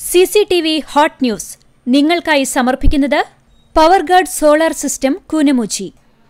C C T V hot news നിങ്ങൾക്കായി സമർപ്പിക്കുന്നത് power guard solar system Koonamuchi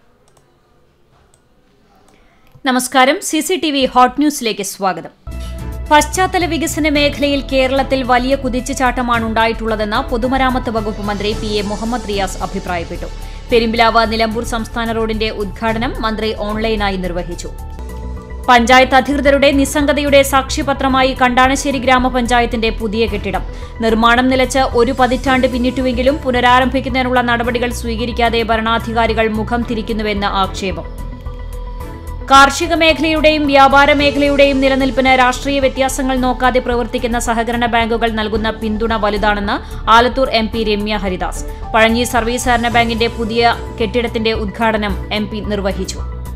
നമസ്കാരം C C T V hot ന്യൂസിലേക്ക് സ്വാഗതം പശ്ചാത്തല വികസന മേഖലയിൽ കേരളത്തിൽ വലിയ കുതിച്ചുചാട്ടമാണ് ഉണ്ടായിട്ടുള്ളതെന്ന് പൊതുമരാമത്ത് വകുപ്പ് മന്ത്രി പി എ മുഹമ്മദ് റിയാസ് അഭിപ്രായപ്പെട്ടു പെരുമ്പിലാവ് നിലമ്പൂർ സംസ്ഥാന റോഡിന്റെ ഉദ്ഘാടനം മന്ത്രി ഓൺലൈനായി നിർവഹിച്ചു പഞ്ചായത്ത് അധികൃതരുടെ നിസ്സംഗതയുടെ സാക്ഷ്യപത്രമായി കണ്ടാണശ്ശേരി ഗ്രാമപഞ്ചായത്തിന്റെ പുതിയ കെട്ടിടം നിർമ്മാണം നിലച്ച് ഒരു പതിറ്റാണ്ട് പിന്നിട്ടുവെങ്കിലും പുനരാരംഭിക്കുന്നതിനുള്ള നടപടികൾ സ്വീകരിക്കാതെ ഭരണാധികാരികൾ മുഖം തിരിക്കുന്നുവെന്ന് ആക്ഷേപം കാർഷിക മേഖലയുടെയും വ്യാപാര മേഖലയുടെയും നിലനിൽപ്പിന് രാഷ്ട്രീയ വ്യത്യാസങ്ങൾ നോക്കാതെ പ്രവർത്തിക്കുന്ന സഹകരണ ബാങ്കുകൾ നൽകുന്ന പിന്തുണ വലുതാണെന്ന് Alathur M P Ramya Haridas Pazhanji service സഹകരണ ബാങ്കിന്റെ പുതിയ കെട്ടിടത്തിന്റെ ഉദ്ഘാടനം എം പി നിർവഹിച്ചു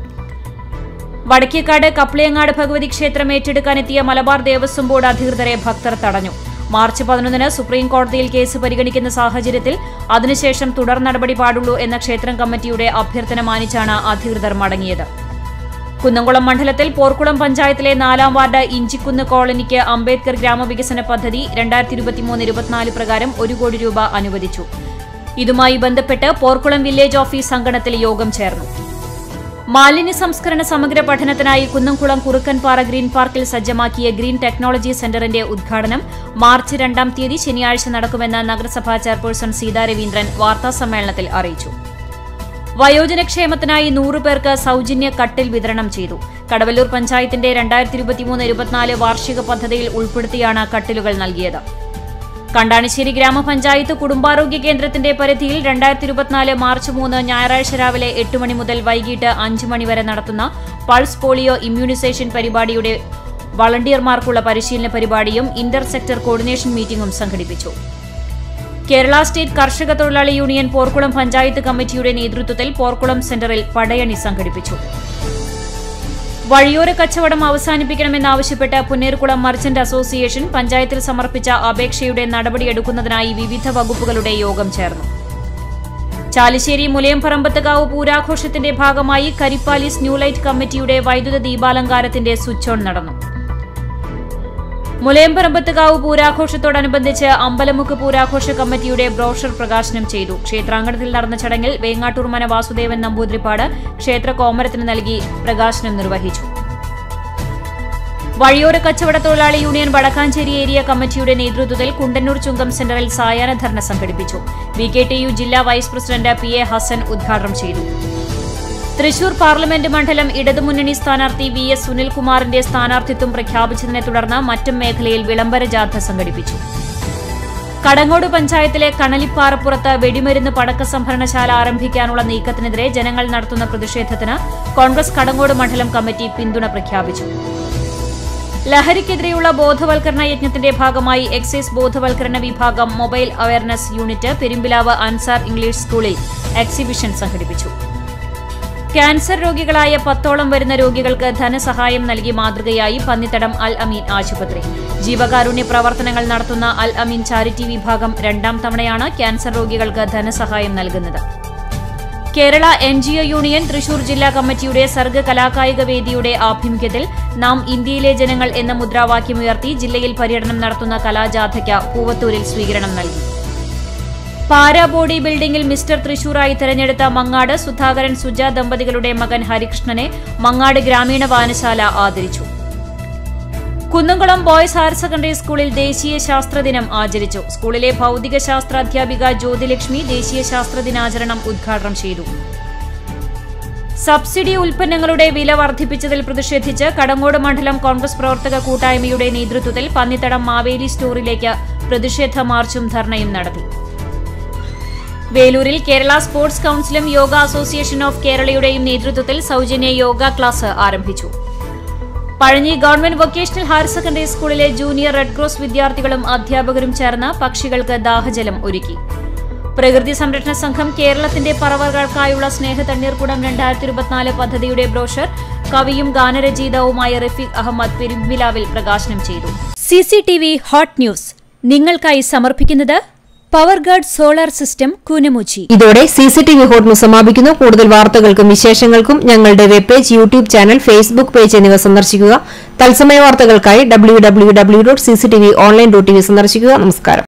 വടക്കേക്കാട് കപ്ലിയങ്ങാട് ഭഗവതി ക്ഷേത്രം ഏറ്റെടുക്കാനെത്തിയ മലബാർ ദേവസ്വം ബോർഡ് അധികൃതരെ ഭക്തർ തടഞ്ഞു മാർച്ച് പതിനൊന്നിന് സുപ്രീം കോടതിയിൽ കേസ് പരിഗണിക്കുന്ന സാഹചര്യത്തിൽ അതിനുശേഷം തുടർ നടപടി പാടുള്ളൂ എന്ന ക്ഷേത്രം കമ്മിറ്റിയുടെ അഭ്യർത്ഥന മാനിച്ചാണ് അധികൃതർ മടങ്ങിയത് കുന്നംകുളം മണ്ഡലത്തിൽ പോർക്കുളം പഞ്ചായത്തിലെ നാലാം വാർഡ് ഇഞ്ചിക്കുന്ന് കോളനിക്ക് അംബേദ്കർ ഗ്രാമവികസന പദ്ധതി രണ്ടായിരത്തി ഇരുപത്തിമൂന്ന് ഇരുപത്തിനാല് പ്രകാരം ഒരു കോടി രൂപ അനുവദിച്ചു ഇതുമായി ബന്ധപ്പെട്ട് പോർക്കുളം വില്ലേജ് ഓഫീസ് അങ്കണത്തിൽ യോഗം ചേർന്നു മാലിന്യ സംസ്കരണ സമഗ്ര പഠനത്തിനായി കുന്നംകുളം കുറുക്കൻപാറ ഗ്രീൻ പാർക്കിൽ സജ്ജമാക്കിയ ഗ്രീൻ ടെക്നോളജി സെന്ററിന്റെ ഉദ്ഘാടനം മാർച്ച് രണ്ടാം തീയതി ശനിയാഴ്ച നടക്കുമെന്ന് നഗരസഭാ ചെയർപേഴ്സൺ സീതാ രവീന്ദ്രൻ വാർത്താസമ്മേളനത്തിൽ അറിയിച്ചു വയോജനക്ഷേമത്തിനായി നൂറ് പേർക്ക് സൌജന്യ കട്ടിൽ വിതരണം ചെയ്തു കടവല്ലൂർ പഞ്ചായത്തിന്റെ രണ്ടായിരത്തി ഇരുപത്തിമൂന്ന് ഇരുപത്തിനാല് വാർഷിക പദ്ധതിയിൽ ഉൾപ്പെടുത്തിയാണ് കട്ടിലുകൾ നൽകിയത് കണ്ടാണിശ്ശേരി ഗ്രാമപഞ്ചായത്ത് കുടുംബാരോഗ്യ കേന്ദ്രത്തിന്റെ പരിധിയിൽ രണ്ടായിരത്തി ഇരുപത്തിനാല് മാർച്ച് മൂന്ന് ഞായറാഴ്ച രാവിലെ എട്ട് മണി മുതൽ വൈകിട്ട് അഞ്ച് മണി വരെ നടത്തുന്ന പൾസ് പോളിയോ ഇമ്മ്യൂണൈസേഷൻ പരിപാടിയുടെ വളണ്ടിയർമാർക്കുള്ള പരിശീലന പരിപാടിയും ഇന്റർ സെക്ടർ കോർഡിനേഷൻ മീറ്റിംഗും സംഘടിപ്പിച്ചു കേരള സ്റ്റേറ്റ് കർഷക തൊഴിലാളി യൂണിയൻ പോർക്കുളം പഞ്ചായത്ത് കമ്മിറ്റിയുടെ നേതൃത്വത്തിൽ പോർക്കുളം സെന്ററിൽ പടയണി സംഘടിപ്പിച്ചു വഴിയോര കച്ചവടം അവസാനിപ്പിക്കണമെന്നാവശ്യപ്പെട്ട് പുന്നേർകുളം മർച്ചന്റ് അസോസിയേഷൻ പഞ്ചായത്തിൽ സമർപ്പിച്ച അപേക്ഷയുടെ നടപടിയെടുക്കുന്നതിനായി വിവിധ വകുപ്പുകളുടെ യോഗം ചേർന്നു ചാലിശ്ശേരി മുലയംപറമ്പത്തുകാവ് പൂരാഘോഷത്തിന്റെ ഭാഗമായി കരിപ്പാലിസ് ന്യൂലൈറ്റ് കമ്മിറ്റിയുടെ വൈദ്യുത ദീപാലങ്കാരത്തിന്റെ സ്വിച്ച് ഓൺ നടന്നു മുലയംപറമ്പത്തുകാവ് പൂരാഘോഷത്തോടനുബന്ധിച്ച് അമ്പലമുക്ക് പൂരാഘോഷ കമ്മിറ്റിയുടെ ബ്രോഷർ പ്രകാശനം ചെയ്തു ക്ഷേത്രാങ്കണത്തിൽ നടന്ന ചടങ്ങിൽ വേങ്ങാട്ടൂർമന വാസുദേവൻ നമ്പൂതിരിപ്പാട് ക്ഷേത്ര കോമരത്തിന് നൽകി പ്രകാശനം നിർവഹിച്ചു വഴിയോര കച്ചവട തൊഴിലാളി യൂണിയൻ വടക്കാഞ്ചേരി ഏരിയ കമ്മിറ്റിയുടെ നേതൃത്വത്തിൽ കുണ്ടന്നൂർ ചുങ്കം സെന്ററിൽ സായാഹ്ന ധർണ സംഘടിപ്പിച്ചു വി കെ ടി യു ജില്ലാ vice president P A Hassan ഉദ്ഘാടനം ചെയ്തു തൃശൂർ പാർലമെന്റ് മണ്ഡലം ഇടതുമുന്നണി സ്ഥാനാർത്ഥി വി എസ് സുനിൽകുമാറിന്റെ സ്ഥാനാർത്ഥിത്വം പ്രഖ്യാപിച്ചതിനെ തുടർന്ന് മറ്റും മേഖലയിൽ വിളംബര ജാഥ സംഘടിപ്പിച്ചു കടങ്ങോട് പഞ്ചായത്തിലെ കണലിപ്പാറപ്പുറത്ത് വെടിമരുന്ന് പടക്ക സംഭരണശാല ആരംഭിക്കാനുള്ള നീക്കത്തിനെതിരെ ജനങ്ങൾ നടത്തുന്ന പ്രതിഷേധത്തിന് കോൺഗ്രസ് കടങ്ങോട് മണ്ഡലം കമ്മിറ്റി പിന്തുണ പ്രഖ്യാപിച്ചു ലഹരിക്കെതിരെയുള്ള ബോധവൽക്കരണ യജ്ഞത്തിന്റെ ഭാഗമായി എക്സൈസ് ബോധവൽക്കരണ വിഭാഗം mobile awareness unit Perumpilavu Ansar English സ്കൂളിൽ എക്സിബിഷൻ സംഘടിപ്പിച്ചു ക്യാൻസർ രോഗികളായ പത്തോളം വരുന്ന രോഗികൾക്ക് ധനസഹായം നൽകി മാതൃകയായി പന്നിത്തടം അൽ അമീൻ ആശുപത്രി ജീവകാരുണ്യ പ്രവർത്തനങ്ങൾ നടത്തുന്ന അൽ അമീൻ ചാരിറ്റി വിഭാഗം രണ്ടാം തവണയാണ് ക്യാൻസർ രോഗികൾക്ക് ധനസഹായം നൽകുന്നത് Kerala N G O union Thrissur ജില്ലാ കമ്മിറ്റിയുടെ സർഗ കലാകായിക വേദിയുടെ ആഭിമുഖ്യത്തിൽ നാം ഇന്ത്യയിലെ ജനങ്ങൾ എന്ന മുദ്രാവാക്യമുയർത്തി ജില്ലയിൽ പര്യടനം നടത്തുന്ന കലാജാഥയ്ക്ക് പൂവത്തൂരിൽ സ്വീകരണം നൽകി പാര ബോഡി ബിൽഡിംഗിൽ മിസ്റ്റർ തൃശൂറായി തെരഞ്ഞെടുത്ത മങ്ങാട് സുധാകരൻ സുജ ദമ്പതികളുടെ മകൻ ഹരികൃഷ്ണനെ മങ്ങാട് ഗ്രാമീണ വായനശാല ആദരിച്ചു കുന്നംകുളം ബോയ്സ് ഹയർ സെക്കൻഡറി സ്കൂളിൽ ദേശീയ ശാസ്ത്ര ദിനം ആചരിച്ചു സ്കൂളിലെ ഭൌതിക ശാസ്ത്ര അധ്യാപിക ജ്യോതിലക്ഷ്മി ദേശീയ ശാസ്ത്ര ദിനാചരണം ഉദ്ഘാടനം ചെയ്തു സബ്സിഡി ഉൽപ്പന്നങ്ങളുടെ വില വർദ്ധിപ്പിച്ചതിൽ പ്രതിഷേധിച്ച് കടങ്ങോട് മണ്ഡലം കോൺഗ്രസ് പ്രവർത്തക കൂട്ടായ്മയുടെ നേതൃത്വത്തിൽ പന്നിത്തടം മാവേലി സ്റ്റോറിലേക്ക് പ്രതിഷേധ മാർച്ചും ധർണയും നടത്തി വേലൂരിൽ കേരള സ്പോർട്സ് കൌൺസിലും യോഗ അസോസിയേഷൻ ഓഫ് കേരളയുടെയും നേതൃത്വത്തിൽ സൌജന്യ യോഗ ക്ലാസ് ആരംഭിച്ചു Pazhanji government vocational higher secondary സ്കൂളിലെ ജൂനിയർ റെഡ് ക്രോസ് വിദ്യാർത്ഥികളും അധ്യാപകരും ചേർന്ന് പക്ഷികൾക്ക് ദാഹജലം ഒരുക്കി പ്രകൃതി സംരക്ഷണ സംഘം കേരളത്തിന്റെ പറവകൾക്കായുള്ള സ്നേഹതണ്ണീർക്കുടം രണ്ടായിരത്തി ഇരുപത്തിനാല് പദ്ധതിയുടെ ബ്രോഷർ കവിയും ഗാനരചയിതാവുമായ റഫീഖ് അഹമ്മദ് പെരുമ്പിലാവിൽ പ്രകാശനം ചെയ്തു C C T V hot news നിങ്ങൾക്കായി സമർപ്പിക്കുന്നത് power guard solar system Koonamuchi ഇതോടെ C C T V hot news സമാപിക്കുന്നു കൂടുതൽ വാർത്തകൾക്കും വിശേഷങ്ങൾക്കും ഞങ്ങളുടെ web page YouTube channel Facebook page എന്നിവ സന്ദർശിക്കുക തത്സമയ വാർത്തകൾക്കായി W W W dot C C T V online dot T V സന്ദർശിക്കുക നമസ്കാരം